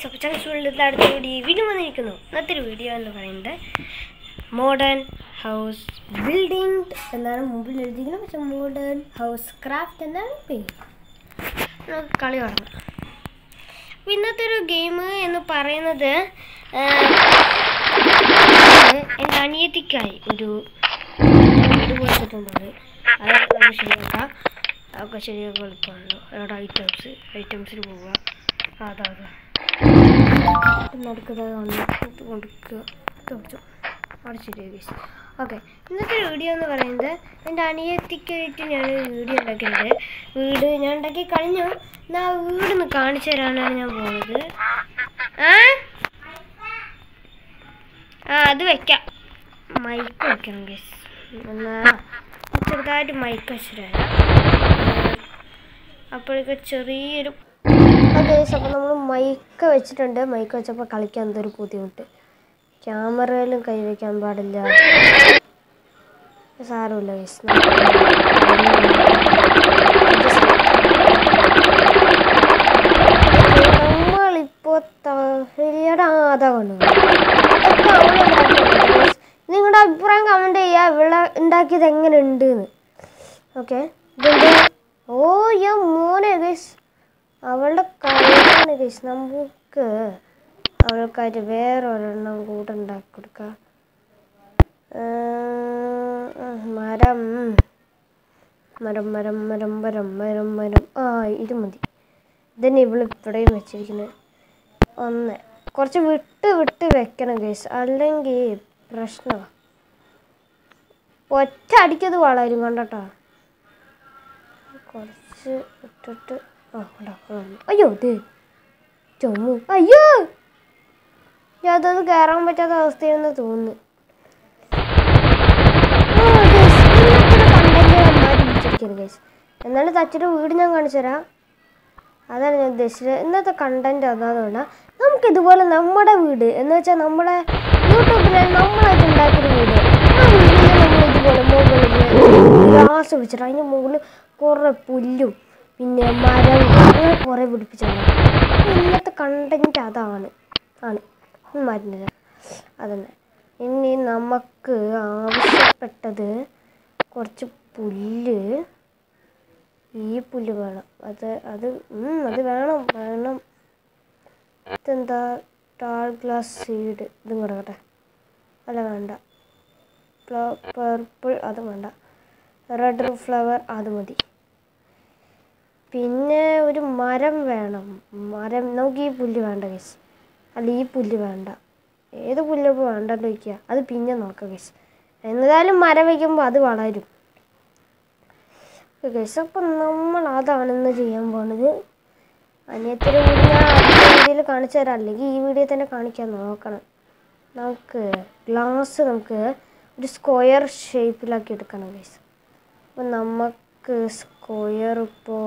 Guys അപ്പോൾ ചങ്സുകളുടെ അടുത്ത video വീണ്ടും വന്നിരിക്കുന്നു ഇന്നത്തെ ഒരു വീഡിയോ എന്ന് പറയുന്നത് മോഡേൺ ഹൗസ് ബിൽഡിംഗ് എന്നാണ് മുമ്പിൽ എഴുതിയിരിക്കുന്നത് പക്ഷെ മോഡേൺ ഹൗസ് ക്രാഫ്റ്റ് എന്നാണ് പേര് നമുക്ക് കളി തുടങ്ങാം അപ്പോൾ ഇന്നത്തെ ഒരു ഗെയിം എന്ന് പറയുന്നത് ആ, എൻ്റെ അനിയത്തിക്കായി ഒരു വീട് കൊടുത്തിട്ടുണ്ട് അത് നമുക്ക് ശരിയാക്കാം അതൊക്കെ ശരിയാക്കി കളിക്കാമല്ലോ അവിടെ ഐറ്റംസ് ഐറ്റംസിൽ പോവുക അതാ അതാ നടക്കുന്നത് വന്നിട്ട് കൊടുക്കുക തുറച്ചു അവിടെ ശരിയാക്കി ഓക്കെ ഇന്നത്തെ വീഡിയോ എന്ന് പറയുന്നത് എൻ്റെ അനിയത്തിക്കായിട്ട് ഞാൻ വീഡിയോ ഉണ്ടാക്കിയിട്ടുണ്ട് വീട് ഞാൻ ഉണ്ടാക്കി കഴിഞ്ഞു എന്നാൽ ആ വീടൊന്ന് കാണിച്ചു തരാനാണ് ഞാൻ പോകുന്നത് ആ ആ അത് വെക്കാം മൈക്ക് വെക്കണം ഗസ് എന്നാ ചെറുതായിട്ട് മൈക്ക് വെച്ചിട്ട് അപ്പോഴേക്ക് ചെറിയൊരു ഗേസ് അപ്പോൾ നമ്മൾ മൈക്ക് വെച്ചിട്ടുണ്ട് മൈക്ക് വെച്ചപ്പോൾ കളിക്കാൻ എന്തൊരു ബുദ്ധിമുട്ട് ക്യാമറയിലും കൈവയ്ക്കാൻ പാടില്ല സാരമില്ല ഗേസ് നമ്മളിപ്പോൾ തഹലിയുടെ ആധാ കൊണ്ടുപോകും നിങ്ങളുടെ അഭിപ്രായം കമൻറ്റ് ചെയ്യുക ഇവിടെ ഉണ്ടാക്കിയത് എങ്ങനെ ഉണ്ട് എന്ന് ഓക്കെ ഓ യോ മോനെ ഗൈസ് അവളുടെ കഴിവാണ് ഗൈസ് നമുക്ക് അവൾക്കായിട്ട് വേറെ ഒരെണ്ണം കൂടെ ഉണ്ടാക്കി കൊടുക്കാം ആ, മരം മരം മരം മരം മരം മരം മരം ആ ഇത് മതി ഇതന്നെ ഇവള് ഇവിടെയും വെച്ചിരിക്കുന്നത് ഒന്ന് കുറച്ച് വിട്ട് വിട്ട് വെക്കണം ഗൈസ് അല്ലെങ്കിൽ പ്രശ്നമാണ് ഒറ്റ അടിക്കത് വളരും കണ്ടോട്ടോ കുറച്ച് ഇട്ടിട്ട് ആ കണ്ടോ അത് വന്നു. അയ്യോ ഇത് ചുമു അയ്യോ ഞാൻ അതത് കയറാൻ പറ്റാത്ത അവസ്ഥയാണെന്ന് തോന്നുന്നു ആ, guys, ഇന്നത്തെ content നന്നായിട്ട് പിടിച്ചിരിക്കുകയാണ് guys. എന്നാലും തച്ചിട്ട് വീട് ഞാൻ കാണിച്ചു തരാം അതാണ് ഞാൻ ഉദ്ദേശിച്ചത് ഇന്നത്തെ കണ്ടന്റ് അതാണ് നമുക്ക് ഇതുപോലെ നമ്മുടെ വീട് എന്ന് വെച്ചാൽ നമ്മുടെ യൂട്യൂബിൽ നമ്മളായിട്ട് ഉണ്ടാക്കിയ വീട് ആ വീട്ടിൽ നമ്മൾ ഇതുപോലെ മുകളിൽ ഗ്ലാസ് പിടിച്ചിട്ട് അതിൻ്റെ മുകളിൽ കുറേ പുല്ലും പിന്നെ മരം അങ്ങനെ കുറേ പിടിപ്പിച്ചാണ് ഇന്നത്തെ കണ്ടന്റ് അതാണ് ആണ് മാറ്റുന്നത് അതന്നെ ഇനി നമുക്ക് ആവശ്യപ്പെട്ടത് കുറച്ച് പുല്ല് ഈ പുല്ല് വേണം അത് അത് ഉം, അത് വേണം വേണം ഇതെന്താ ടാൾ ഗ്ലാസ് സീഡ് ഇതും കിടക്കട്ടെ അല്ല വേണ്ട പർപ്പിൾ അത് വേണ്ട റെഡ് ഫ്ലവർ അത് മതി പിന്നെ ഒരു മരം വേണം മരം നമുക്ക് ഈ പുല്ല് വേണ്ട ഗസ് അല്ല ഈ പുല്ല് വേണ്ട ഏത് പുല്ലപ്പോൾ വേണ്ടെന്ന് വയ്ക്കുക അത് പിന്നെ നോക്കാം ഗസ് എന്തായാലും മരം വയ്ക്കുമ്പോൾ അത് വളരും ഗസ് അപ്പം നമ്മൾ അതാണെന്ന് ചെയ്യാൻ പോണത് അനിയത്തിൻ്റെ വീട് ഞാൻ അടുത്ത വീഡിയോയിൽ കാണിച്ചു തരാം അല്ലെങ്കിൽ ഈ വീഡിയോ തന്നെ കാണിക്കാൻ നോക്കണം നമുക്ക് ഗ്ലാസ് നമുക്ക് ഒരു സ്ക്വയർ ഷേപ്പിലാക്കി എടുക്കണം ഗൈസ് അപ്പം നമുക്ക് സ്ക്വയർ ഇപ്പോൾ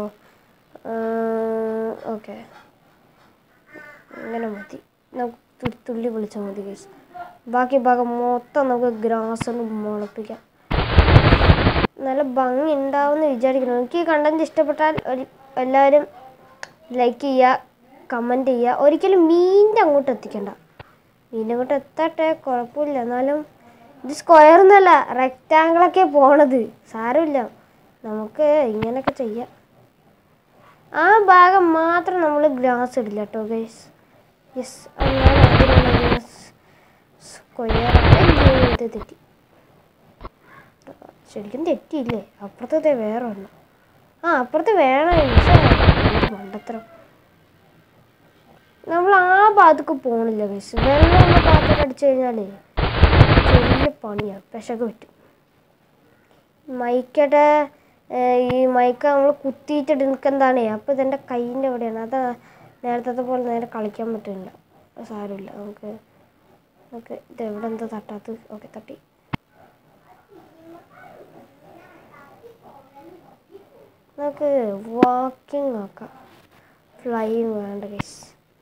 ഓക്കെ ഇങ്ങനെ മതി നമുക്ക് തുള്ളി തുള്ളി വിളിച്ചാൽ മതി ഗൈസ് ബാക്കി ഭാഗം മൊത്തം നമുക്ക് ഗ്രാസ് കൊണ്ട് മുളപ്പിക്കാം നല്ല ഭംഗി ഉണ്ടാവുമെന്ന് വിചാരിക്കുന്നു എനിക്ക് ഈ കണ്ടന്റ് ഇഷ്ടപ്പെട്ടാൽ ഒരു എല്ലാവരും ലൈക്ക് ചെയ്യുക കമൻറ്റ് ചെയ്യുക ഒരിക്കലും മീനിൻ്റെ അങ്ങോട്ട് എത്തിക്കണ്ട മീനിൻ്റെ അങ്ങോട്ട് എത്തട്ടെ കുഴപ്പമില്ല എന്നാലും ഇത് സ്ക്വയർ ഒന്നുമല്ല റെക്റ്റാങ്കിളൊക്കെ പോണത് സാരമില്ല നമുക്ക് ഇങ്ങനെയൊക്കെ ചെയ്യാം ആ ഭാഗം മാത്രം നമ്മൾ ഗ്ലാസ് ഇടില്ല കേട്ടോ ഗൈസ് യെസ് സ്ക്വയർ ഇത് തെറ്റി ശരിക്കും തെറ്റിയില്ലേ അപ്പുറത്തെ വേറെ ഒന്നും ആ അപ്പുറത്ത് വേണമായിരുന്നു പക്ഷേ എന്ത് മണ്ടത്തരം നമ്മൾ ആ ഭാഗത്തേക്ക് പോണില്ല ഗൈസ് വെള്ളമുള്ള ഭാഗത്തേക്ക് അടിച്ചു കഴിഞ്ഞാലേ ചെറിയ പണിയാണ് പെശക പറ്റും മൈക്കടെ ഈ മൈക്ക നമ്മൾ കുത്തിയിട്ട് എടുക്കുന്നതാണേ അപ്പോൾ ഇതെൻ്റെ കൈയിൻ്റെ എവിടെയാണ് അത് നേരത്തെ പോലെ നേരെ കളിക്കാൻ പറ്റില്ല അത് സാരമില്ല നമുക്ക് നമുക്ക് ഇത് എവിടെ എന്താ തട്ടാത്തത് ഓക്കെ തട്ടി നമുക്ക് വാക്കിംഗ് ആക്കാം ഫ്ലൈയിങ് വേണ്ട ഗൈസ്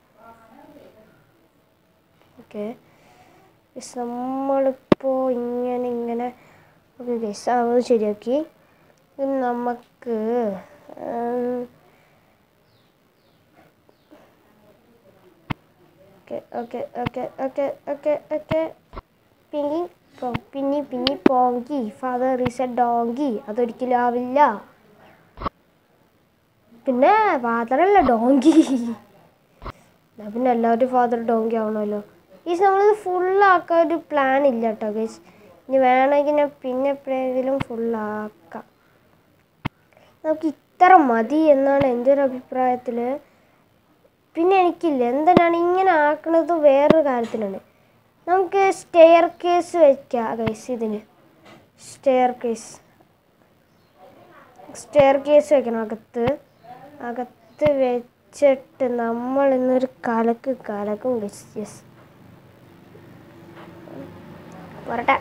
ഓക്കെ ഗൈസ് നമ്മളിപ്പോൾ ഇങ്ങനെ ഇങ്ങനെ ഓക്കെ ഗൈസ് അത് ശരിയാക്കി ഇനി നമുക്ക് ഉം, okay okay okay okay okay okay pinky പോ- പിന്നി പിന്നി ponky father is a donkey അതൊരിക്കലും ആവില്ല പിന്നെ ഫാദറല്ല ഡോങ്കി എന്നാ പിന്നെ എല്ലാവരും ഫാദർ ഡോങ്കി ആവണമല്ലോ ഗീസ് നമ്മളിത് ഫുള്ളാക്കാൻ ഒരു പ്ലാൻ ഇല്ല കേട്ടോ ഗീസ് ഇനി വേണമെങ്കിൽ ഞാൻ പിന്നെ എപ്പോഴെങ്കിലും ഫുള്ളാക്കാം നമുക്ക് ഇത്ര മതി എന്നാണ് എൻ്റെ ഒരു അഭിപ്രായത്തിൽ പിന്നെ എനിക്കില്ല എന്തിനാണ് ഇങ്ങനെ ആക്കണത് വേറൊരു കാര്യത്തിനാണ് നമുക്ക് സ്റ്റെയർ കേസ് വെക്കാം ഗൈസ് ഇതിന് സ്റ്റെയർ കേസ് സ്റ്റെയർ കേസ് വെക്കണം അകത്ത് അകത്ത് വെച്ചിട്ട് നമ്മൾ ഇന്നൊരു കലക്ക് കലക്കും ഗൈസ് യെസ് വരട്ടെ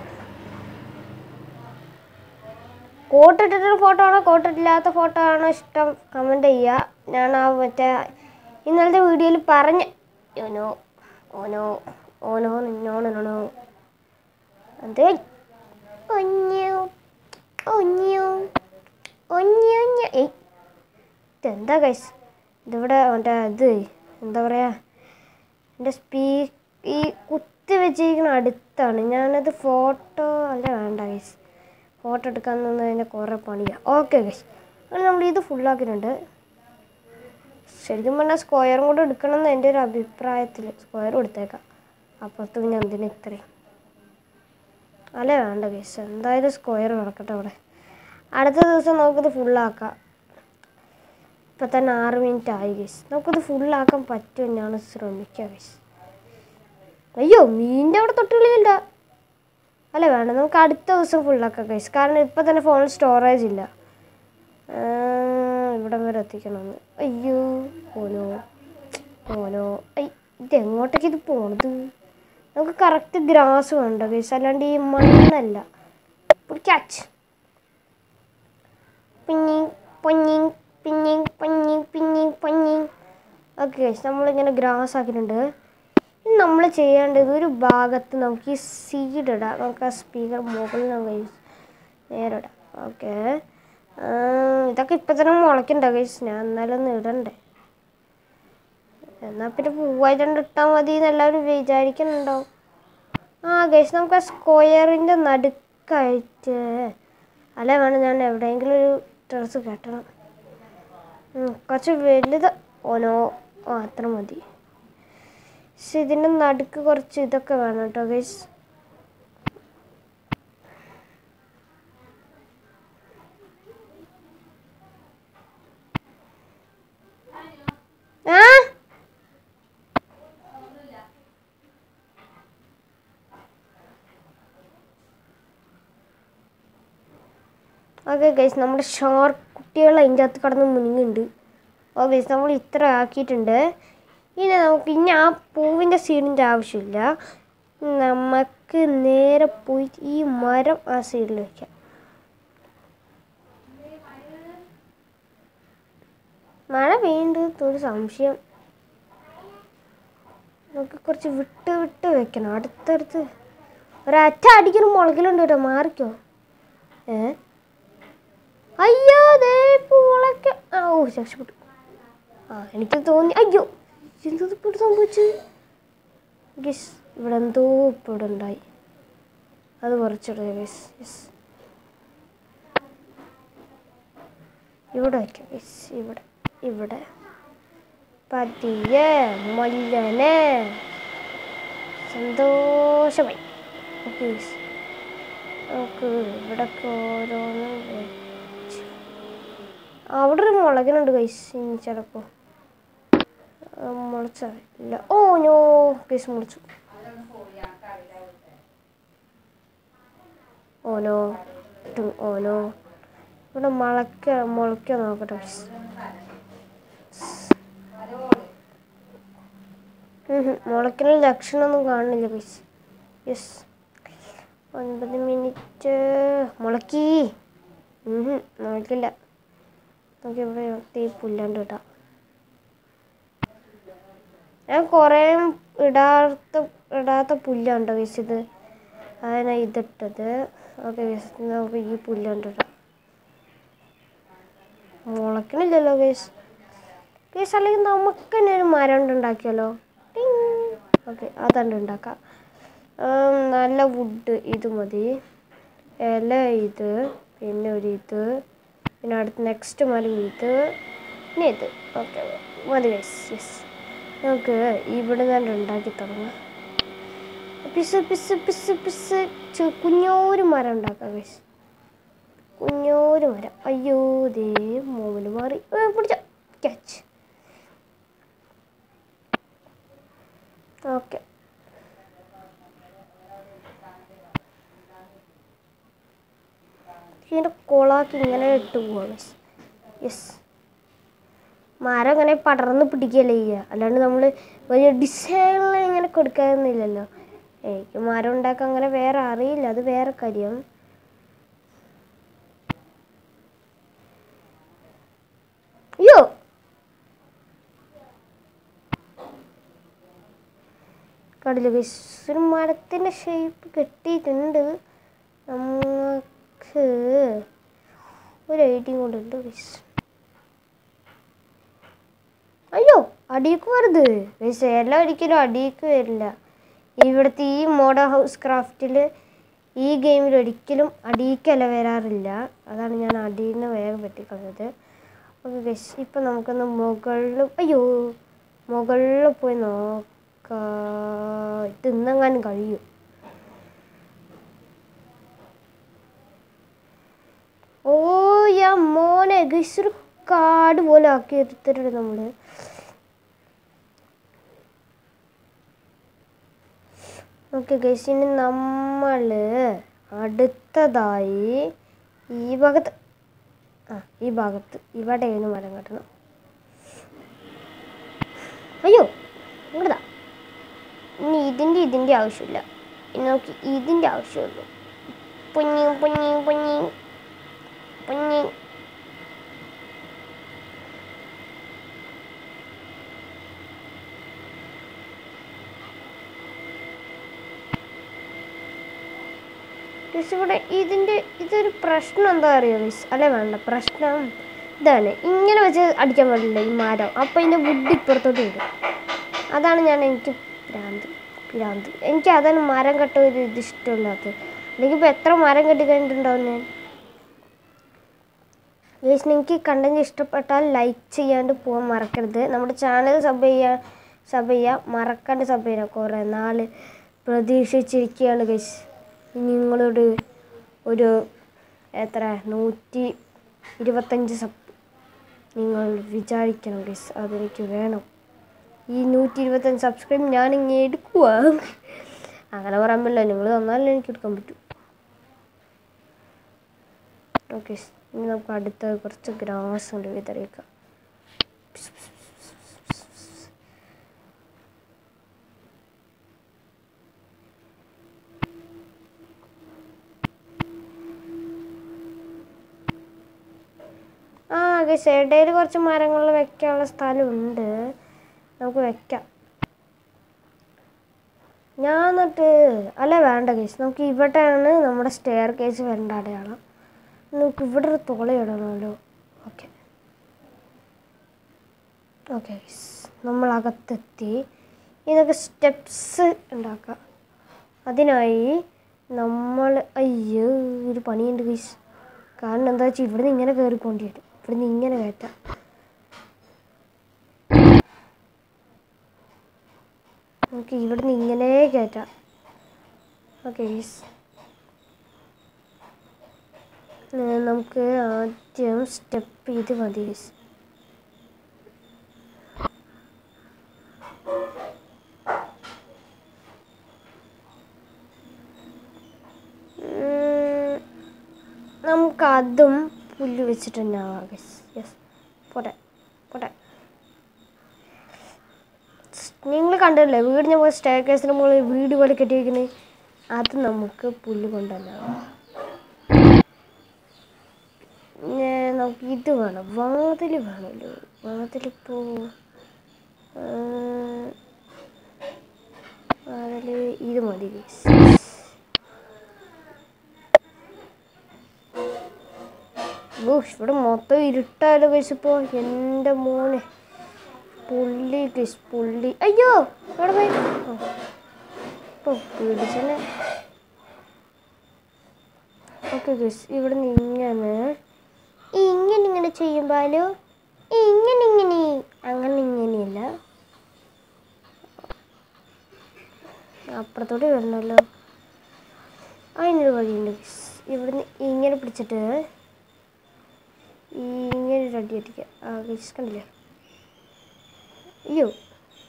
കോട്ടിട്ടിട്ടുള്ള ഫോട്ടോ ആണോ കോട്ടിട്ടില്ലാത്ത ഫോട്ടോ ആണോ ഇഷ്ടം കമൻറ്റ് ചെയ്യുക ഞാൻ ആ മറ്റേ ഇന്നലത്തെ വീഡിയോയിൽ പറഞ്ഞ ഓനോ ഓനോ ഓനോ നിന്നോണോ അത് ഒഞ്ഞു ഒഞ്ഞു ഒഞ്ഞു ഒഞ്ഞു ഏയ് ഇതെന്താ കൈസ് ഇതിവിടെ മറ്റേ ഇത് എന്താ പറയുക എൻ്റെ സ്പീ ഈ കുത്തി വെച്ചിരിക്കുന്ന അടുത്താണ് ഞാനത് ഫോട്ടോ അല്ല വേണ്ട ഗൈസ് ഫോട്ടോ എടുക്കാൻ നിന്ന് അതിൻ്റെ കുറേ പണിയാണ് ഓക്കെ ഗൈസ് അങ്ങനെ നമ്മൾ ഇത് ഫുള്ളാക്കിയിട്ടുണ്ട് ശരിക്കും പറഞ്ഞാൽ സ്ക്വയറും കൂടെ എടുക്കണം എന്ന് എൻ്റെ ഒരു അഭിപ്രായത്തിൽ സ്ക്വയർ കൊടുത്തേക്കാം അപ്പുറത്ത് പിന്നെ എന്തിന് ഇത്രയും അല്ല വേണ്ട ഗൈസ് എന്തായാലും സ്ക്വയർ കിടക്കട്ടെ അവിടെ അടുത്ത ദിവസം നമുക്കിത് ഫുള്ളാക്കാം ഇപ്പം തന്നെ ആറ് മിനിറ്റ് ആയി ഗൈസ് നമുക്കിത് ഫുള്ളാക്കാൻ പറ്റും ഞാൻ ശ്രമിക്കാം ഗൈസ് അയ്യോ മീനിൻ്റെ അവിടെ തൊട്ടുകളിയില്ല അല്ല വേണ്ട നമുക്ക് അടുത്ത ദിവസം ഫുള്ളാക്കാം ഗൈസ് കാരണം ഇപ്പം തന്നെ ഫോണിൽ സ്റ്റോറേജ് ഇല്ല ആ, ഇവിടം വരെ എത്തിക്കണമെന്ന് അയ്യോ ഓനോ ഓനോ ഐ ഇത് എങ്ങോട്ടേക്ക് ഇത് പോണത് നമുക്ക് കറക്റ്റ് ഗ്രാസ് വേണ്ട ഗൈസ് അല്ലാണ്ട് ഈ മണ്ണല്ല ക്യാച്ച് പിഞ്ഞി പൊഞ്ഞി പിഞ്ഞി പൊഞ്ഞി പിഞ്ഞി പൊഞ്ഞി ഓക്കെ ഗൈസ് നമ്മളിങ്ങനെ ഗ്രാസ് ആക്കിയിട്ടുണ്ട് ഇനി നമ്മൾ ചെയ്യേണ്ടത് ഒരു ഭാഗത്ത് നമുക്ക് ഈ സീഡ് ഇടാം നമുക്ക് ആ സ്പീക്കർ മുകളിൽ നമുക്ക് നേരെ ഇടാം ഓക്കെ ഇതൊക്കെ ഇപ്പം തന്നെ മുളയ്ക്കണ്ട ഗൈസ് ഞാൻ എന്നാലും ഒന്ന് ഇടണ്ടേ എന്നാൽ പിന്നെ പൂവായിട്ടുണ്ട് ഇട്ടാൽ മതി എന്ന് എല്ലാവരും വിചാരിക്കുന്നുണ്ടാവും ആ ഗൈസ് നമുക്ക് ആ സ്ക്വയറിൻ്റെ നടുക്കായിട്ട് അല്ല വേണം ഞാൻ എവിടെയെങ്കിലും ഒരു ഡ്രസ്സ് കെട്ടണം ഉം, കുറച്ച് വലുത് ഓനോ ആ അത്ര മതി പക്ഷെ ഇതിൻ്റെ നടുക്ക് കുറച്ച് ഇതൊക്കെ വേണം കേട്ടോ ഗൈസ് ആ ഓക്കെ ഗൈസ് നമ്മുടെ ഷാർക്ക് കുട്ടികൾ അതിൻ്റെ അകത്ത് കടന്ന് മുനിങ്ങുണ്ട് ഓ ഗൈസ് നമ്മൾ ഇത്ര ആക്കിയിട്ടുണ്ട് ഇനി നമുക്ക് ഇനി ആ പൂവിൻ്റെ സീഡിൻ്റെ ആവശ്യമില്ല നമുക്ക് നേരെ പോയി ഈ മരം ആ സൈഡിൽ വെക്കാം മഴ പെയ്യുന്നത് ഒരു സംശയം നമുക്ക് കുറച്ച് വിട്ട് വിട്ട് വെക്കണം അടുത്തടുത്ത് ഒരറ്റ അടിക്കുന്ന മുളകിലുണ്ട് കേട്ടോ മാറിക്കോ ഏ അയ്യോ ദേ മുളക്ക ആ ഓ രക്ഷപ്പെട്ടു ആ എനിക്ക് തോന്നി അയ്യോ എന്തത് ഇപ്പോൾ സംഭവിച്ചു ഗസ് ഇവിടെ എന്തോ ഇപ്പോൾ ഇവിടെ ഉണ്ടായി അത് കുറച്ചിടുക ഗസ് യെസ് ഇവിടെ വയ്ക്കാം ഗസ് ഇവിടെ ഇവിടെ പതിയെ മല്ലനെ സന്തോഷമായി ഓക്കെ ഗസ് നമുക്ക് ഇവിടൊക്കെ ഓരോന്ന് വെച്ച് അവിടെ ഒരു മുളകിനുണ്ട് കൈസ് ഇനി ചിലപ്പോൾ മുളച്ച ഇല്ല ഓ ഞോ കൈസ് മുളച്ചു ഓനോ ടും, ഓനോ ഇവിടെ മുളക്ക മുളയ്ക്ക നോക്കട്ടെ കൈസ് മുളയ്ക്കുന്ന ലക്ഷണമൊന്നും കാണുന്നില്ല കൈസ് യെസ് ഒൻപത് മിനിറ്റ് മുളക്കി ഉം, മുളക്കില്ല നമുക്ക് ഇവിടെ തീ പുല്ലാണ്ട് ഇടാം ഞാൻ കുറേ ഇടാത്ത ഇടാത്ത പുല്ലുണ്ടോ ഗൈസ് ഇത് അതാണ് ഇതിട്ടത് ഓക്കെ ഗൈസ് നമുക്ക് ഈ പുല്ലുണ്ട് ഇടാം മുളക്കണില്ലല്ലോ ഗൈസ് ഗൈസ് അല്ലെങ്കിൽ നമുക്ക് തന്നെ ഒരു മരം കൊണ്ട് ഉണ്ടാക്കിയാലോ ടിങ്. ഓക്കെ അതണ്ട് ഉണ്ടാക്കാം ഉം, നല്ല വുഡ് ഇത് മതി ഇല ഇത് പിന്നെ ഒരു ഇത് പിന്നെ അടുത്ത് നെക്സ്റ്റ് മരം ഇത് പിന്നെ ഇത് ഓക്കെ മതി ഗൈസ് യെസ് നമുക്ക് ഇവിടെ നിന്ന് ഉണ്ടാക്കി തുടങ്ങാം പിസ് പിസ് പിസ് പിസ് ചെ- കുഞ്ഞോരു മരം ഉണ്ടാക്കാം ഗൈസ് കുഞ്ഞോരു മരം അയ്യോ ദേ മോമിന് മാറി ഏ, പിടിച്ച ക്യാച്ച് ഓക്കെ ഇതിൻ്റെ കൊളാക്കി ഇങ്ങനെ ഇട്ട് പോവാണ് യെസ് മരം ഇങ്ങനെ പടർന്ന് പിടിക്കുകയല്ലേ ചെയ്യുക അല്ലാണ്ട് നമ്മൾ വലിയ ഡിസൈനിൽ ഇങ്ങനെ കൊടുക്കാറുന്നില്ലല്ലോ എനിക്ക് മരം ഉണ്ടാക്കാൻ അങ്ങനെ വേറെ അറിയില്ല അത് വേറെ കാര്യം അയ്യോ കണ്ടില്ല guys? ഒരു മരത്തിൻ്റെ ഷേപ്പ് കെട്ടിയിട്ടുണ്ട് നമുക്ക് ഒരു ഐഡിയും കൊണ്ടുണ്ട് ഗൈസ് അയ്യോ അടിയിക്ക് വരുത് ഗൈസ് എല്ലാം ഒരിക്കലും അടിയിക്ക് വരില്ല ഇവിടുത്തെ ഈ മോഡേൺ ഹൗസ് ക്രാഫ്റ്റിൽ ഈ ഗെയിമിൽ ഒരിക്കലും അടിയിക്കല വരാറില്ല അതാണ് ഞാൻ അടിയിൽ നിന്ന് വേഗം പറ്റിക്കളഞ്ഞത് ഓക്കെ ഗൈസ് ഇപ്പം നമുക്കൊന്ന് മുകളിൽ അയ്യോ മുകളിൽ പോയി നോക്കാം ഇത് ഇന്നെങ്ങാനും കഴിയും ഓ യാ മോനെ ഗൈസ് ഒരു കാട് പോലെ ആക്കി എടുത്തിട്ടുണ്ട് നമ്മള് ഓക്കെ ഗൈസ് ഇനി നമ്മൾ അടുത്തതായി ഈ ഭാഗത്ത് ആ ഈ ഭാഗത്ത് ഇവിടെയാണ് മരം കെട്ടണം അയ്യോ ഇങ്ങോട്ടാ ഇനി ഇതിൻ്റെ ഇതിൻ്റെ ആവശ്യമില്ല ഇനി നമുക്ക് ഇതിൻ്റെ ആവശ്യമുള്ളൂ പൊന്നി പൊന്നി പൊന്നി പൊന്നി മിസ് ഇവിടെ ഇതിൻ്റെ ഇതൊരു പ്രശ്നം എന്താ അറിയോ മിസ് അല്ലേ വേണ്ട പ്രശ്നം ഇതാണ് ഇങ്ങനെ വെച്ച് അടിക്കാൻ പാടില്ല ഈ മരം അപ്പം ഇതിൻ്റെ വുഡ് ഇപ്പുറത്തോട്ട് വരും അതാണ് ഞാൻ എനിക്ക് ഭ്രാന്ത് ഭ്രാന്ത് എനിക്ക് അതാണ് മരം കെട്ട ഒരു ഇത് ഇഷ്ടമില്ലാത്തത് അല്ലെങ്കിൽ ഇപ്പോൾ എത്ര മരം കെട്ടി കഴിഞ്ഞിട്ടുണ്ടാവും ഞാൻ ഗേസ് നിങ്ങൾക്ക് കണ്ടന്റ് ഇഷ്ടപ്പെട്ടാൽ ലൈക്ക് ചെയ്യാണ്ട് പോകാൻ മറക്കരുത് നമ്മുടെ ചാനൽ സബ് ചെയ്യാൻ സബ് ചെയ്യാൻ മറക്കാണ്ട് സബ് ചെയ്യാം കുറേ നാൾ പ്രതീക്ഷിച്ചിരിക്കുകയാണ് ഗൈസ് നിങ്ങളോട് ഒരു എത്ര നൂറ്റി ഇരുപത്തഞ്ച് സബ് നിങ്ങൾ വിചാരിക്കണം ഗൈസ് അതെനിക്ക് വേണം ഈ നൂറ്റി ഇരുപത്തഞ്ച് സബ്സ്ക്രൈബ് ഞാൻ ഇങ്ങനെ എടുക്കുക അങ്ങനെ പറയാൻ പറ്റില്ല നിങ്ങൾ തന്നാലേ എനിക്ക് എടുക്കാൻ പറ്റൂ ഓക്കെ ഇനി നമുക്ക് അടുത്ത കുറച്ച് ഗ്രാസ് ഉണ്ട് വിതറിയേക്കാം ആ ഗസ് ഇടയിൽ കുറച്ച് മരങ്ങൾ വെക്കാനുള്ള സ്ഥലമുണ്ട് നമുക്ക് വെക്കാം ഞാൻ എന്നിട്ട് അല്ല വേണ്ട കേസ് നമുക്ക് ഇവിടെയാണ് നമ്മുടെ സ്റ്റെയർ കേസ് വരേണ്ട അടയാളം നമുക്ക് ഇവിടെ ഒരു തുളയിടണമല്ലോ ഓക്കെ ഓക്കെ നമ്മൾ അകത്തെത്തി ഇതൊക്കെ സ്റ്റെപ്സ് ഉണ്ടാക്കാം അതിനായി നമ്മൾ അയ്യോ ഒരു പണിയുണ്ട് ഗീസ് കാരണം എന്താ വെച്ചാൽ ഇവിടുന്ന് ഇങ്ങനെ കയറി പോകേണ്ടി വരും ഇവിടുന്ന് ഇങ്ങനെ കയറ്റാം നമുക്ക് ഇവിടുന്ന് ഇങ്ങനെ കയറ്റാം ഓക്കെ ഗീസ് നമുക്ക് ആദ്യം സ്റ്റെപ്പ് ചെയ്ത് മതി ഗീസ് ഉം, നമുക്ക് അതും പുല്ല് വെച്ചിട്ട് തന്നെ ആവാം ഗസ് യെസ് പോട്ടെ പോട്ടെ നിങ്ങൾ കണ്ടല്ലേ വീടിന് പോയി സ്റ്റേ കേസിന് മുകളിൽ വീട് പോലെ കെട്ടിയിരിക്കുന്നത് അത് നമുക്ക് പുല്ല് കൊണ്ട് തന്നെ ആവാം പിന്നെ നമുക്ക് ഇത് വേണം വാതിൽ വേണമല്ലോ വാതിലിപ്പോൾ വാതിൽ ഇത് മതി ഗൈസ് ഓ ഇവിടെ മൊത്തം ഇരുട്ടായാലോ കഴിച്ചപ്പോൾ എൻ്റെ മോനെ പുള്ളി ഗൈസ് പുള്ളി അയ്യോ അവിടെ പോയി ഓ പിടിച്ചെന്നെ ഓക്കെ ഗൈസ് ഇവിടെ നിന്ന് ഇങ്ങനെ ഇങ്ങനെ ഇങ്ങനെ ചെയ്യുമ്പാലോ ഇങ്ങനെ ഇങ്ങനെ അങ്ങനെ ഇങ്ങനെയല്ല അപ്പുറത്തോട്ട് വരണമല്ലോ അതിനൊരു വഴിയുണ്ട് ഗൈസ് ഇവിടുന്ന് ഇങ്ങനെ പിടിച്ചിട്ട് ഇങ്ങനെ ഒരു അടി അടിക്കുക ആ ഗൈസ് കണ്ടില്ലേ അയ്യോ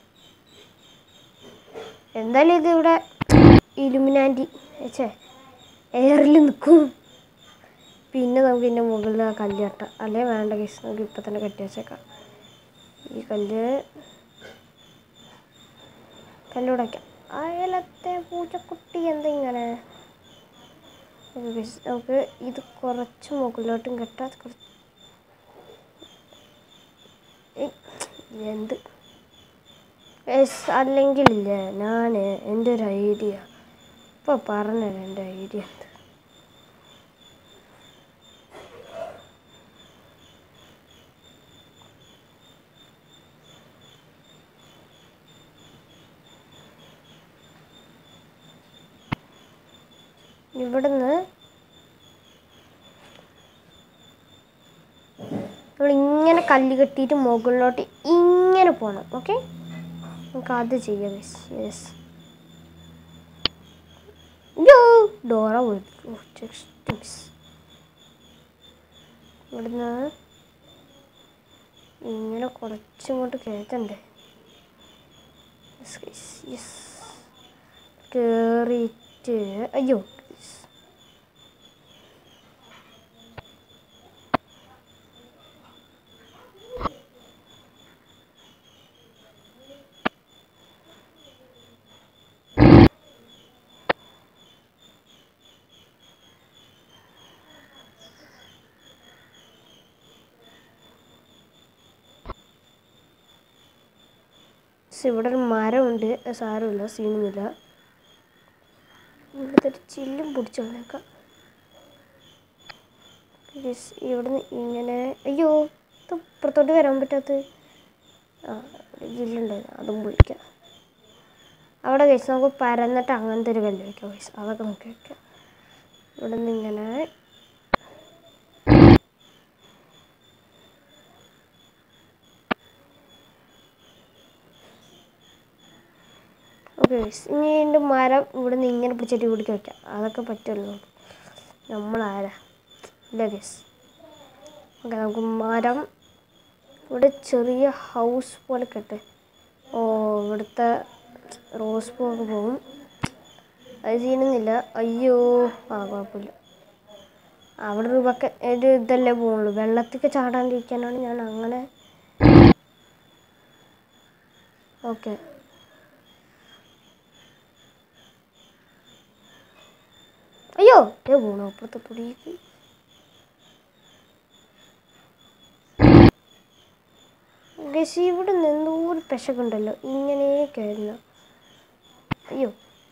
എന്തായാലും ഇത് ഇവിടെ ഇലുമിനാൻറ്റി ഛേ എയറിൽ നിൽക്കും പിന്നെ നമുക്ക് ഇതിൻ്റെ മുകളിൽ ആ കല്ല് കെട്ടാം അല്ലേ വേണ്ട കേസ് നമുക്ക് ഇപ്പം തന്നെ കെട്ടി വെച്ചേക്കാം ഈ കല്ല് കല്ലുടയ്ക്കാം അയലത്തെ പൂച്ചക്കുട്ടി എന്താ ഇങ്ങനെ ഓക്കേ guys, നമുക്ക് ഇത് കുറച്ച് മുകളിലോട്ടും കെട്ടാം കുറച്ച് ഏയ്, എന്ത് യെസ് അല്ലെങ്കിലില്ല ഞാൻ എൻ്റെ ഒരു ഐഡിയ ഇപ്പോൾ പറഞ്ഞുതരാം എൻ്റെ ഐഡിയ എന്ത് ഇവിടുന്ന് നമ്മൾ ഇങ്ങനെ കല്ല് കെട്ടിയിട്ട് മുകളിലോട്ട് ഇങ്ങനെ പോകണം ഓക്കെ നമുക്ക് അത് ചെയ്യാം യെസ് യോ ഡോറ പോയി ഓ, just miss. ഇവിടുന്ന് ഇങ്ങനെ കുറച്ചിങ്ങോട്ട് കയറ്റണ്ടേ യെസ് കയറിയിട്ട് അയ്യോ yes. പക്ഷെ ഇവിടെ ഒരു മരമുണ്ട് അത് സാരമില്ല സീനൊന്നുമില്ല ഇവിടുത്തെ ഒരു ചില്ലും പിടിച്ചു വന്നേക്കാം യെസ് ഇവിടുന്ന് ഇങ്ങനെ അയ്യോ ഇത് ഇപ്പുറത്തോട്ട് വരാൻ പറ്റാത്ത ആ ഒരു ജില്ലുണ്ടായിരുന്നു അതും പൊളിക്കാം അവിടെ കഴിച്ച് നമുക്ക് പരന്നിട്ട് അങ്ങനത്തെ ഒരു കല്ല് വയ്ക്കാം കഴിച്ച് അതൊക്കെ നമുക്ക് വയ്ക്കാം ഇവിടെ നിന്ന് ഇങ്ങനെ ഓക്കെ ഇനി എൻ്റെ മരം ഇവിടെ നിന്ന് ഇങ്ങനെ പിടിച്ചിട്ട് ഇവിടേക്ക് വയ്ക്കാം അതൊക്കെ പറ്റുമല്ലോ നമ്മളാരാ ഇല്ല ഗസ് ഓക്കെ നമുക്ക് മരം ഇവിടെ ചെറിയ ഹൗസ് പോലെ കെട്ടെ ഓ ഇവിടുത്തെ റോസ് പൂ ഒക്കെ പോകും അത് ചെയ്യുന്നില്ല അയ്യോ ആ കുഴപ്പമില്ല അവിടെ ഒരു ബക്ക ഒരു ഇതല്ലേ പോകുള്ളൂ വെള്ളത്തിക്ക് ചാടാണ്ടിരിക്കാനാണ് ഞാൻ അങ്ങനെ ഓക്കെ അയ്യോ ഏ പോണോ അപ്പുറത്തെ പൊടിക്ക് ഗസി ഇവിടെ നിന്ന് എന്തോ ഒരു പെശകുണ്ടല്ലോ ഇങ്ങനെ കയറുന്ന അയ്യോ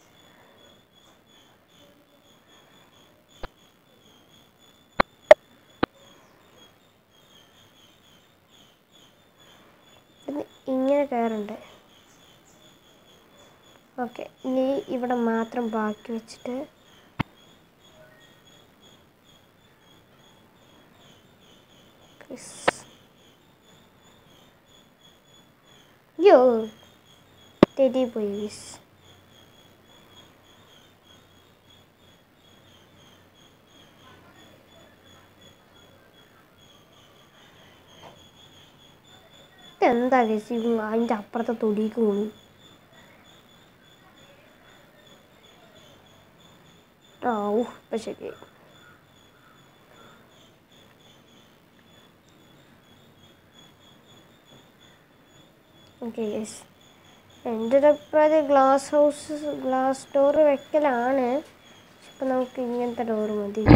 ഇവിടുന്ന് ഇങ്ങനെ കയറണ്ടേ ഓക്കെ ഇനി ഇവിടെ മാത്രം ബാക്കി വെച്ചിട്ട് Chris. Yo, Teddy boys. എന്താ ഗസി അതിൻ്റെ അപ്പുറത്തെ തൊടിക്ക് പോണു ആ ഓ ഇപ്പം ശരിയായി ഓക്കെ യെസ് എൻ്റെ ഒരു അഭിപ്രായത്തിൽ ഗ്ലാസ് ഹൗസ് ഗ്ലാസ് ഡോറ് വെക്കലാണ് ഇപ്പം നമുക്ക് ഇങ്ങനത്തെ ഡോറ് മതി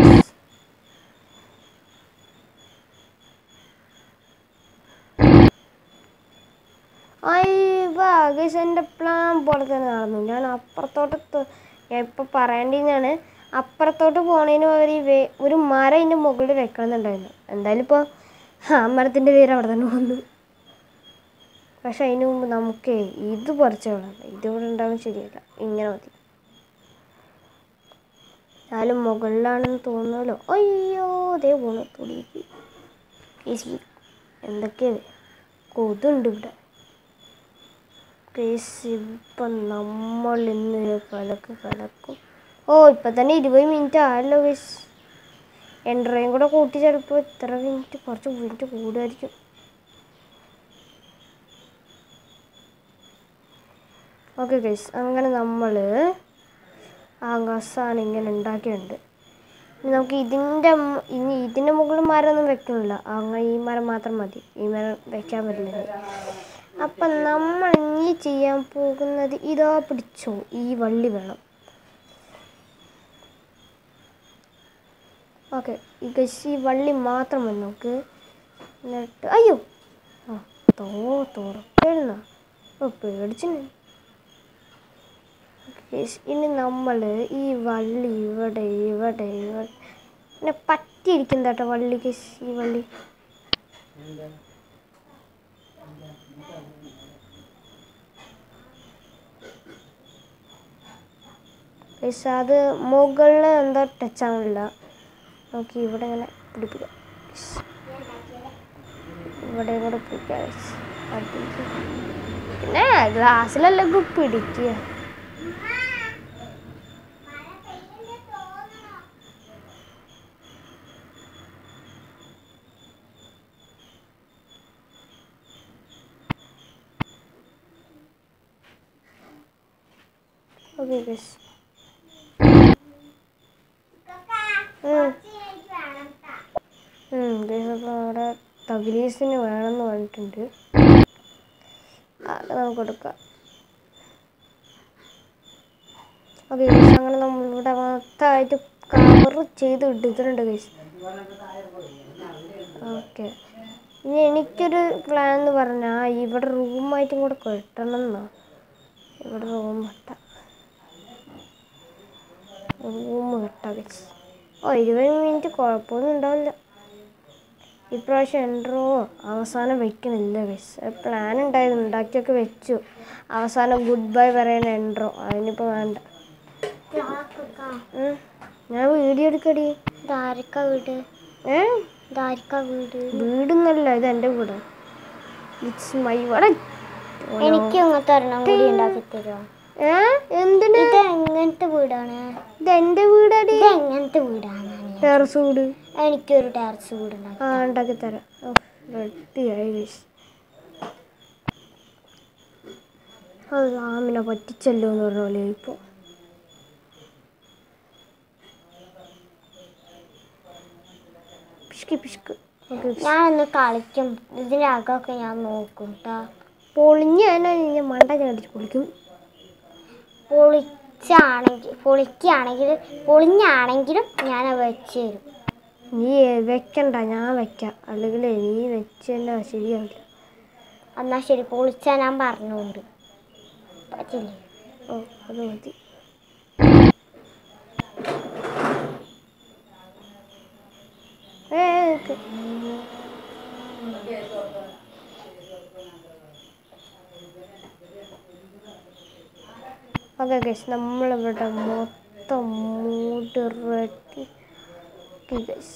ഗൈസ് എൻ്റെ പ്ലാൻ പോലെ തന്നെ നടന്നു ഞാൻ അപ്പുറത്തോട്ട് ത- ഞാൻ ഇപ്പോൾ പറയേണ്ടിന്നാണ് അപ്പുറത്തോട്ട് പോണതിന് പകരം ഈ വേ- ഒരു മരം ഇതിൻ്റെ മുകളിൽ വെക്കണമെന്നുണ്ടായിരുന്നു എന്തായാലും ഇപ്പോൾ ആ മരത്തിൻ്റെ പേര് അവിടെ തന്നെ വന്നു പക്ഷെ അതിന് മുമ്പ് നമുക്ക് ഇത് പറിച്ചു കളയാം ഇതിവിടെ ഉണ്ടാവും ശരിയല്ല ഇങ്ങനെ മതി എന്നാലും മുകളിലാണെന്ന് തോന്നുമല്ലോ അയ്യോ അതേ പോണു തുടിക്ക് ഈസി എന്തൊക്കെയാ കൊതുണ്ട് ഇവിടെ ഗൈസ് ഇപ്പം നമ്മൾ ഇന്ന് കലക്ക് കലക്കും ഓ ഇപ്പം തന്നെ ഇരുപത് മിനിറ്റ് ആയല്ലോ ഗൈസ് എൻട്രയും കൂടെ കൂട്ടി ചിലപ്പോൾ ഇത്ര മിനിറ്റ് കുറച്ച് മിനിറ്റ് കൂടുമായിരിക്കും ഓക്കെ ഗൈസ് അങ്ങനെ നമ്മൾ ആകാശമാണ് ഇങ്ങനെ ഉണ്ടാക്കിയിട്ടുണ്ട് ഇനി നമുക്ക് ഇതിൻ്റെ മ- ഇനി ഇതിൻ്റെ മുകളിൽ മരമൊന്നും വെക്കണില്ല അങ്ങനെ ഈ മരം മാത്രം മതി ഈ മരം വെക്കാൻ പറ്റില്ല ഇനി. അപ്പം നമ്മൾ ഇനി ചെയ്യാൻ പോകുന്നത് ഇതാ പിടിച്ചോ ഈ വള്ളി വേണം ഓക്കെ ഈ ഗൈസ് ഈ വള്ളി മാത്രം മതി നമുക്ക് എന്നിട്ട് അയ്യോ ആ തോ തുറക്കരുന്ന ഓ പേടിച്ചു Guys, ഇനി നമ്മൾ ഈ വള്ളി ഇവിടെ ഇവിടെ ഇവിടെ പിന്നെ പറ്റിയിരിക്കും കേട്ടോ വള്ളി ഗൈസ് ഈ വള്ളി ഗൈസ് അത് മുകളിൽ എന്തോ ടച്ച് ആവില്ല നമുക്ക് ഇവിടെ ഇങ്ങനെ പിടിപ്പിക്കാം Guys. ഇവിടെ കൂടെ പിടിക്കാം guys. അടിക്ക്. പിന്നെ ഗ്ലാസ്സിലല്ലേ ഇപ്പൊ പിടിക്കുക ഓക്കെ ഗൈസ് അപ്പോൾ അവിടെ തഗ്ലീസിന് വേണമെന്ന് പറഞ്ഞിട്ടുണ്ട് അത് നമുക്ക് കൊടുക്കാം ഓക്കെ ഗൈസ് അങ്ങനെ നമ്മളിവിടെ മൊത്തമായിട്ട് കവർ ചെയ്ത് ഇട്ടിട്ടുണ്ട് ഗൈസ് ഓക്കെ ഇനി എനിക്കൊരു പ്ലാൻ എന്ന് പറഞ്ഞാൽ ഇവിടെ റൂമായിട്ടും കൂടെ കെട്ടണം എന്നാ ഇവിടെ റൂം കെട്ടാം റൂം കെട്ടാം ഗൈസ് ഓ ഇരുപത് മിനിറ്റ് കുഴപ്പമൊന്നും ഉണ്ടാവില്ല ഇപ്രാവശ്യം എൻട്രോ അവസാനം വെക്കണില്ല ഗൈസ് പ്ലാൻ ഉണ്ടായിരുന്നു ഉണ്ടാക്കിയൊക്കെ വെച്ചു അവസാനം ഗുഡ് ബൈ പറയുന്ന എൻട്രോ അതിനിപ്പോൾ വേണ്ട ഉം. ഞാൻ വീഡിയോ എടുക്കടി ധാരിക്ക വീട് ഏ ധാരിക്ക വീട് വീടൊന്നല്ല ഇത് എൻ്റെ വീട് ഇറ്റ്സ് മൈ വട എനിക്ക് ഇങ്ങനത്തെ ഒരെണ്ണം കൂടി ഉണ്ടാക്കി തരുമോ ഏ എന്തിന് ഇത് എങ്ങനത്തെ വീടാണ് ഇത് എൻ്റെ വീടടി ഇത് എങ്ങനത്തെ വീടാണ് ടെറസ് വീട് എനിക്കൊരു ടെറസ് വീട് ഉണ്ടാക്കി ആ ഉണ്ടാക്കി തരാം ഓ റെഡിയായി ഗൈസ് അത് ആമിനെ പറ്റിച്ചല്ലോ എന്ന് പറഞ്ഞ പോലെ ഇപ്പോൾ പിഷ്കി പിഷ്ക് ഓക്കെ ഞാനൊന്ന് കളിക്കും ഇതിന്റെ അകമൊക്കെ ഞാൻ നോക്കും കേട്ടാ പൊളിഞ്ഞ് തന്നെ ഞാൻ മണ്ട ചാടിച്ച് പൊളിക്കും പൊളിച്ചാണെങ്കിൽ പൊളിക്കുകയാണെങ്കിൽ പൊളിഞ്ഞാണെങ്കിലും ഞാൻ വെച്ച് തരും നീ വെക്കണ്ട ഞാൻ വെക്കാം അല്ലെങ്കിൽ നീ വെച്ചല്ല ശരിയാവില്ല എന്നാ ശരി പൊളിച്ചാ ഞാൻ പറഞ്ഞുകൊണ്ട് പറ്റില്ലേ ഓ അത് മതി ഏ നിക്ക്. ഓക്കെ ഗൈസ് നമ്മളിവിടെ മൊത്തം മൂടി റെഡി ഗൈസ്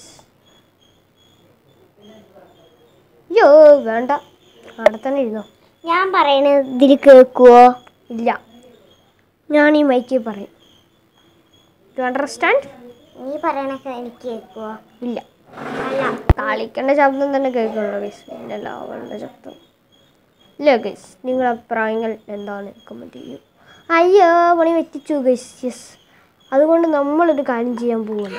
അയ്യോ വേണ്ട അവിടെ തന്നെ ഇരുന്നോ ഞാൻ പറയണത് ഇതിൽ കേൾക്കുവോ ഇല്ല ഞാൻ ഈ മൈക്കിൽ പറയും യു അണ്ടർസ്റ്റാൻഡ് നീ പറയണൊക്കെ എനിക്ക് കേൾക്കുവോ ഇല്ല അല്ല കളിക്കേണ്ട ശബ്ദം തന്നെ കേൾക്കുള്ളൂ ഗൈസ് പിന്നെ ലാവളുടെ ശബ്ദം ഇല്ല ഗൈസ് നിങ്ങളുടെ അഭിപ്രായങ്ങൾ എന്താണ് കമൻറ്റ് ചെയ്യൂ അയ്യോ പണി വെറ്റിച്ചു ഗൈസ് യെസ് അതുകൊണ്ട് നമ്മളൊരു കാര്യം ചെയ്യാൻ പോകുന്നു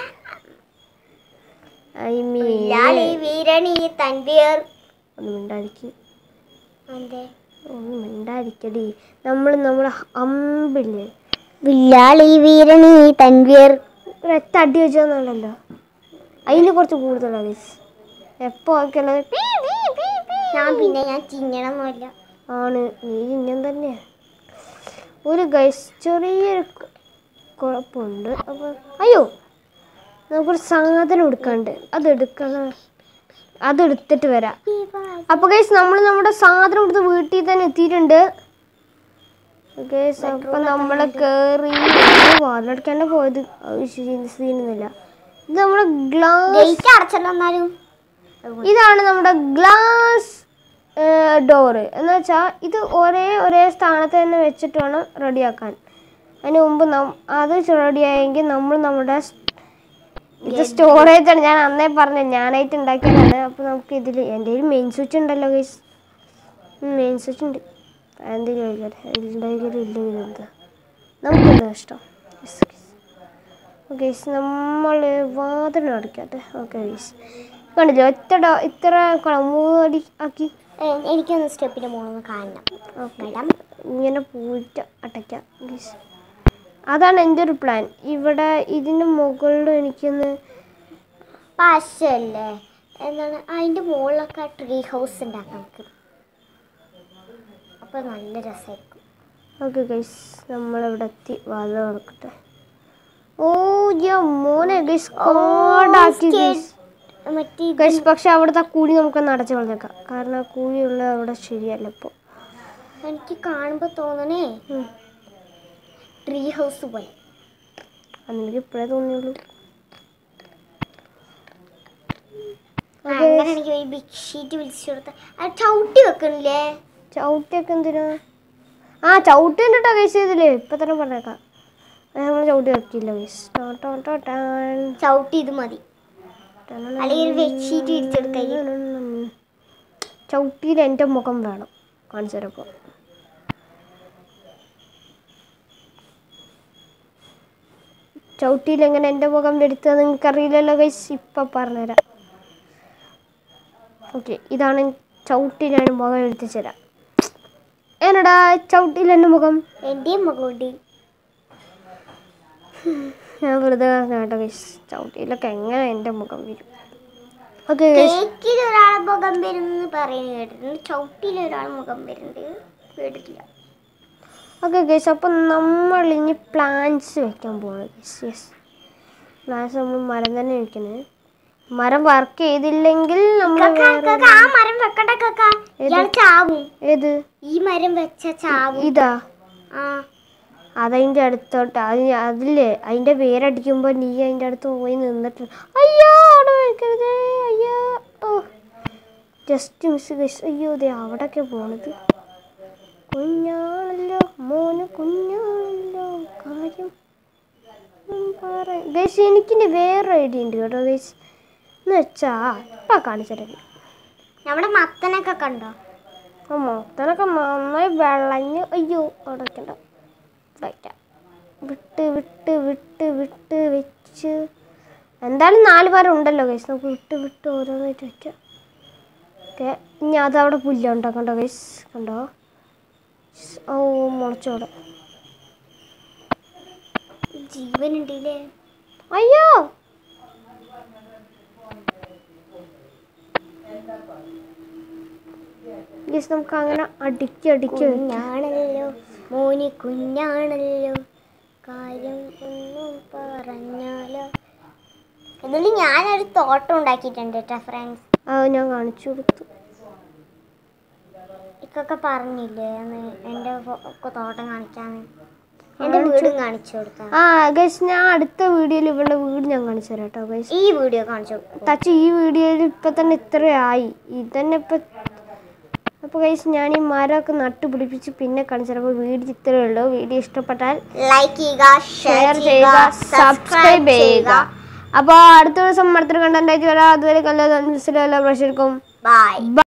ഐ മീൻ ലാലി വീരണി തൻവീർ ഒന്ന് മിണ്ടായിരിക്കും എന്തേ ഒന്ന് മിണ്ടായിരിക്കടി നമ്മൾ നമ്മുടെ അമ്പില്ലേ വില്ലാളി വീരണി തൻവീർ ഒരൊറ്റ അടി വെച്ചോന്നുണ്ടല്ലോ അതിന് കുറച്ച് കൂടുതലാണ് ഗൈസ് എപ്പോൾ ഒക്കെ ഞാൻ പിന്നെ ഞാൻ ചിങ്ങണമൊന്നുമില്ല ആണ് നീ ഇങ്ങനെ തന്നെയാ ഒരു ഗൈസ് ചെറിയൊരു ക- കുഴപ്പമുണ്ട് അപ്പോൾ അയ്യോ നമുക്കൊരു സാധനം എടുക്കാണ്ട് അത് എടുക്കണം അത് എടുത്തിട്ട് വരാം അപ്പോൾ ഗൈസ് നമ്മൾ നമ്മുടെ സാധനം എടുത്ത് വീട്ടിൽ തന്നെ എത്തിയിട്ടുണ്ട് ഗൈസ് അപ്പം നമ്മൾ കയറി വാതിലടക്കാണ്ട് പോയത് അത് ശരി- സീനൊന്നുമില്ല ഇത് നമ്മുടെ ഗ്ലാസ് ഗേറ്റ് അടച്ചല്ലോ എന്നാലും ഇതാണ് നമ്മുടെ ഗ്ലാസ് ഡോറ് എന്ന് വെച്ചാൽ ഇത് ഒരേ ഒരേ സ്ഥാനത്ത് തന്നെ വെച്ചിട്ട് വേണം റെഡിയാക്കാൻ അതിന് മുമ്പ് നം അത് റെഡിയായെങ്കിൽ നമ്മൾ നമ്മുടെ സ്- ഇത് സ്റ്റോറേജ് ആണ് ഞാൻ അന്നേ പറഞ്ഞു ഞാനായിട്ട് ഉണ്ടാക്കിയതാണ് അപ്പോൾ നമുക്ക് ഇതിൽ എൻ്റെ കയ്യിൽ മെയിൻ സ്വിച്ച് ഉണ്ടല്ലോ ഗൈസ് മെയിൻ സ്വിച്ച് ഉണ്ട് എന്തെങ്കിലും ആയിക്കോട്ടെ ഉണ്ടെങ്കിലും ഇല്ലെങ്കിലും എന്താ നമുക്കെന്താ ഇഷ്ടം ഓക്കെ നമ്മൾ വാതിൽ അടിക്കട്ടെ ഓക്കെ ഗൈസ് കണ്ടില്ലേ ഒറ്റ ഡോ- ഇത്ര മൂടി ആക്കി ഏ, എനിക്കൊന്ന് സ്റ്റെപ്പിന്റെ മുകളിൽ കാണണം മേഡം ഇങ്ങനെ പോയിട്ട് അടയ്ക്കാം ഗൈസ് അതാണ് എൻ്റെ ഒരു പ്ലാൻ ഇവിടെ ഇതിന് മുകളിൽ എനിക്കൊന്ന് പശല്ലേ എന്താണ് അതിന്റെ മുകളിലൊക്കെ ട്രീ ഹൗസ് ഉണ്ടാക്കാം നമുക്ക് അപ്പൊ നല്ല രസമായിരിക്കും ഓക്കെ ഗൈസ് നമ്മളിവിടെ എത്തി വാതിൽ തുറക്കട്ടെ ഓ യാ മോനെ ഗൈസ് കോടാക്കി ഗൈസ് മറ്റേ ഇത് ഗൈസ് പക്ഷെ അവിടുത്തെ ആ കുഴി നമുക്കൊന്ന് അടച്ചു കളഞ്ഞേക്കാം കാരണം ആ കുഴിയുള്ള അവിടെ ശരിയല്ല ഇപ്പോൾ എനിക്ക് കാണുമ്പോ തോന്നണേ ട്രീ ഹൗസ് പോലെ അന്നെനിക്ക് ഇപ്പോഴേ തോന്നിയുള്ളൂ അങ്ങനെ എനിക്ക് ഒരു ബിഗ് ഷീറ്റ് വിളിച്ചു കൊടുത്ത അത് ചവിട്ടി വെക്കണില്ലേ ചവിട്ടിയൊക്കെ എന്തിനാ ആ ചവിട്ടി ഉണ്ട് ഗൈസ് ഇതില് ഇപ്പൊ തന്നെ പറഞ്ഞേക്കാം നമ്മൾ ചവിട്ടി വെക്കില്ല ഗൈസ് ചവിട്ടി ഇത് മതി അല്ലെങ്കിൽ ഒരു ബെഡ്ഷീറ്റ് വിരിച്ചെടുക്കാൻ ചവിട്ടിയിൽ എൻ്റെ മുഖം വേണം കാണിച്ചു തരപ്പോൾ ചവിട്ടിയിൽ എങ്ങനെ എൻ്റെ മുഖം വരുത്തുക നിങ്ങൾക്ക് അറിയില്ലല്ലോ ഗൈസ് ഇപ്പം പറഞ്ഞുതരാം ഓക്കെ ഇതാണ് ചവിട്ടിയിലാണ് മുഖം എടുത്തു തരാം എന്നടാ ചവിട്ടിയിൽ എൻ്റെ മുഖം എന്റെയും മുഖമുണ്ട് ഞാൻ വെറുതെ കേട്ടോ ഗൈസ് ചവിട്ടിയിലൊക്കെ എങ്ങനെ എൻ്റെ മുഖം വരും ഓക്കെ ഗൈസ് കേക്കിൽ ഒരാളെ മുഖം വരുന്നു പറയുന്നത് കേട്ടിട്ടുണ്ട് ചവിട്ടിയിൽ ഒരാൾ മുഖം വരുന്നുണ്ട് കേട്ടിട്ടില്ല ഓക്കെ ഗൈസ് അപ്പം നമ്മൾ ഇനി പ്ലാന്റ്സ് വെക്കാൻ പോവാണ് ഗൈസ് യെസ് പ്ലാന്റ്സ് നമ്മൾ മരം തന്നെ വെക്കുന്നത് മരം വർക്ക് ചെയ്തില്ലെങ്കിൽ നമ്മൾ കക്ക, കക്ക, ആ മരം വെക്കണ്ട കക്ക ഇയാൾ ചാവും ഏത് ഈ മരം വെച്ച ചാവും ഇതാ ആ അതതിൻ്റെ അടുത്തോട്ട് അത് അതില്ലേ അതിൻ്റെ പേരടിക്കുമ്പോൾ നീ അതിൻ്റെ അടുത്ത് പോയി നിന്നിട്ട് അയ്യോ അവിടെ വെക്കരുത് അയ്യോ ഓ ജസ്റ്റ് മിസ് ഗൈസ് അയ്യോ ദേ അവിടൊക്കെ പോണത് കുഞ്ഞാണല്ലോ മോന് കുഞ്ഞാണല്ലോ കാര്യം ഗൈസ് എനിക്കിൻ്റെ വേറെ ഐഡിയ ഉണ്ട് കേട്ടോ ഗൈസ് എന്ന് വെച്ചാ ഇപ്പം കാണിച്ചിട്ടുണ്ട് നമ്മുടെ മത്തനൊക്കെ കണ്ടോ ആ മൊത്തനൊക്കെ നന്നായി വെള്ളഞ്ഞ് അയ്യോ അടയ്ക്കണ്ട വയ്ക്കാം വിട്ട് വിട്ട് വിട്ട് വിട്ട് വെച്ച് എന്തായാലും നാല് മരം ഉണ്ടല്ലോ ഗൈസ് നമുക്ക് വിട്ട് വിട്ട് ഓരോന്നായിട്ട് വെക്കാം ഓക്കെ ഇനി അതവിടെ പുല്ലുണ്ടോ കണ്ടോ ഗൈസ് കണ്ടോ ഓ മുളച്ചോടെ ജീവനുണ്ടല്ലേ അയ്യോ ഗൈസ് നമുക്ക് അങ്ങനെ അടുക്കി അടുക്കി വെക്കാം കുഞ്ഞാണല്ലോ മോന് കുഞ്ഞാണല്ലോ കാര്യം ഒന്നും പറഞ്ഞാലോ ഇതിൽ ഞാനൊരു തോട്ടം ഉണ്ടാക്കിയിട്ടുണ്ട് കേട്ടോ ഫ്രണ്ട്സ് അത് ഞാൻ കാണിച്ചു കൊടുത്തു ഇക്കൊക്കെ പറഞ്ഞില്ലേ അന്ന് എൻ്റെ ഫോ- ഒക്കെ തോട്ടം കാണിക്കാന്ന് എൻ്റെ വീടും കാണിച്ചു കൊടുത്താ ആ ഗൈസ് ഞാൻ അടുത്ത വീഡിയോയിൽ ഇവളുടെ വീട് ഞാൻ കാണിച്ചു തരാം കേട്ടോ ഗൈസ് ഈ വീഡിയോ കാണിച്ചു കൊടുക്കും തച്ച് ഈ വീഡിയോയിൽ ഇപ്പം തന്നെ ഇത്രയായി ഇതന്നെ ഇപ്പം അപ്പോൾ ഗൈസ് ഞാൻ ഈ മരമൊക്കെ നട്ടു പിടിപ്പിച്ച് പിന്നെ കാണിച്ചു തരാം അപ്പോൾ വീഡിയോ ഇത്രയേ ഉള്ളൂ വീഡിയോ ഇഷ്ടപ്പെട്ടാൽ ലൈക്ക് ചെയ്യുക ഷെയർ ചെയ്യുക സബ്സ്ക്രൈബ് ചെയ്യുക അപ്പോൾ അടുത്ത ദിവസം മരത്തിൽ കണ്ടന്റ് ആയിട്ട് വരാം അതുവരെ കല്ലോ മനസ്സിലല്ലോ പ്രശ്നം ബൈ